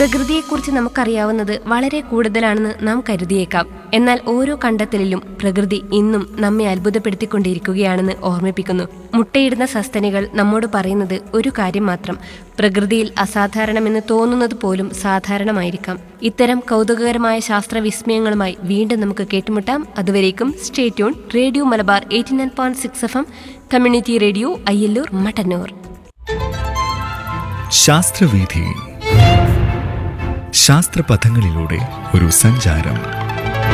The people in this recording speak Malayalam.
പ്രകൃതിയെക്കുറിച്ച് നമുക്കറിയാവുന്നത് വളരെ കൂടുതലാണെന്ന് നാം കരുതിയേക്കാം എന്നാൽ ഓരോ കണ്ടെത്തലിലും പ്രകൃതി ഇന്നും നമ്മെ അത്ഭുതപ്പെടുത്തിക്കൊണ്ടിരിക്കുകയാണെന്ന് ഓർമ്മിപ്പിക്കുന്നു മുട്ടയിടുന്ന സസ്തനികൾ നമ്മോട് പറയുന്നത് ഒരു കാര്യം മാത്രം പ്രകൃതിയിൽ അസാധാരണമെന്ന് തോന്നുന്നത് പോലും സാധാരണമായിരിക്കാം ഇത്തരം കൗതുകകരമായ ശാസ്ത്ര വിസ്മയങ്ങളുമായി വീണ്ടും നമുക്ക് കേട്ടുമുട്ടാം അതുവരേക്കും stay tune radio Malabar eighty nine point six F M community radio Ayyallur Mattannur ശാസ്ത്രവീഥി ശാസ്ത്രപഥങ്ങളിലൂടെ ഒരു സഞ്ചാരം